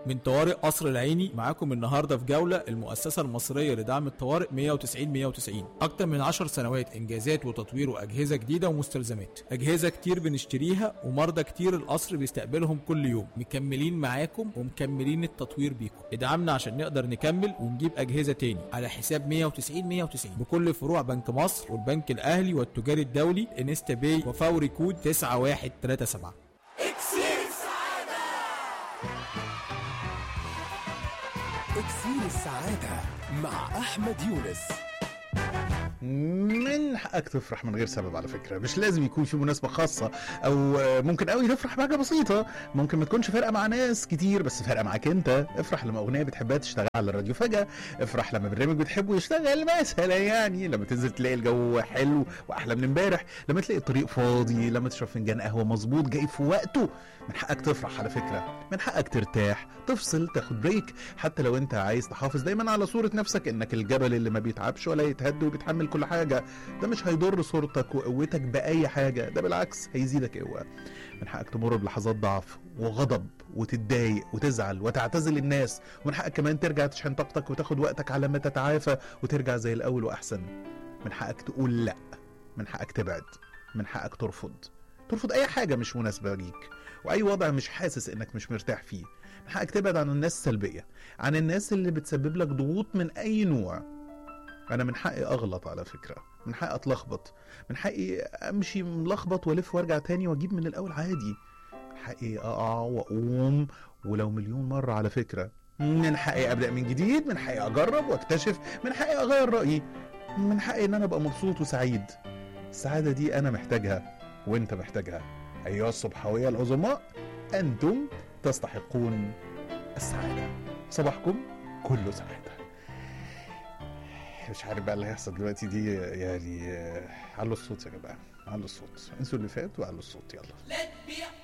من طوارئ قصر العيني معاكم النهارده في جوله المؤسسه المصريه لدعم الطوارئ 190 190 اكتر من 10 سنوات انجازات وتطوير واجهزه جديده ومستلزمات اجهزه كتير بنشتريها ومرضى كتير القصر بيستقبلهم كل يوم مكملين معاكم ومكملين التطوير بيكم ادعمنا عشان نقدر نكمل ونجيب اجهزه تاني على حساب 190 190 بكل فروع بنك مصر والبنك الاهلي والتجاري الدولي انستا باي وفوري كود 9137 اكسير السعادة مع أحمد يونس من حقك تفرح من غير سبب على فكره مش لازم يكون في مناسبه خاصه او ممكن قوي تفرح بحاجه بسيطه ممكن ما تكونش فارقه مع ناس كتير بس فارقه معاك انت افرح لما اغنيه بتحبها تشتغل على الراديو فجاه افرح لما برنامج بتحبه يشتغل مثلا يعني لما تنزل تلاقي الجو حلو واحلى من امبارح لما تلاقي الطريق فاضي لما تشرب فنجان قهوه مظبوط جاي في وقته من حقك تفرح على فكره من حقك ترتاح تفصل تاخد بريك حتى لو انت عايز تحافظ دايما على صوره نفسك انك الجبل اللي ما بيتعبش ولا يتهد وبيتحمل كل حاجه ده مش هيضر صورتك وقوتك باي حاجه ده بالعكس هيزيدك قوه من حقك تمر بلحظات ضعف وغضب وتتضايق وتزعل وتعتزل الناس ومن حقك كمان ترجع تشحن طاقتك وتاخد وقتك على ما تتعافى وترجع زي الاول واحسن من حقك تقول لا من حقك تبعد من حقك ترفض ترفض اي حاجه مش مناسبه ليك واي وضع مش حاسس انك مش مرتاح فيه من حقك تبعد عن الناس السلبيه عن الناس اللي بتسبب لك ضغوط من اي نوع انا من حقي اغلط على فكره من حقي اتلخبط من حقي امشي ملخبط والف وارجع تاني واجيب من الاول عادي من حقي اقع واقوم ولو مليون مره على فكره من حقي ابدا من جديد من حقي اجرب واكتشف من حقي اغير رايي من حقي ان انا ابقى مبسوط وسعيد السعاده دي انا محتاجها وانت محتاجها ايها الصبحويه العظماء انتم تستحقون السعاده صباحكم كله سعاده مش عارف بقى اللي هيحصل دلوقتي دي يعني آه، علوا الصوت يا جماعه علوا الصوت انسوا اللي فات وعلوا الصوت يلا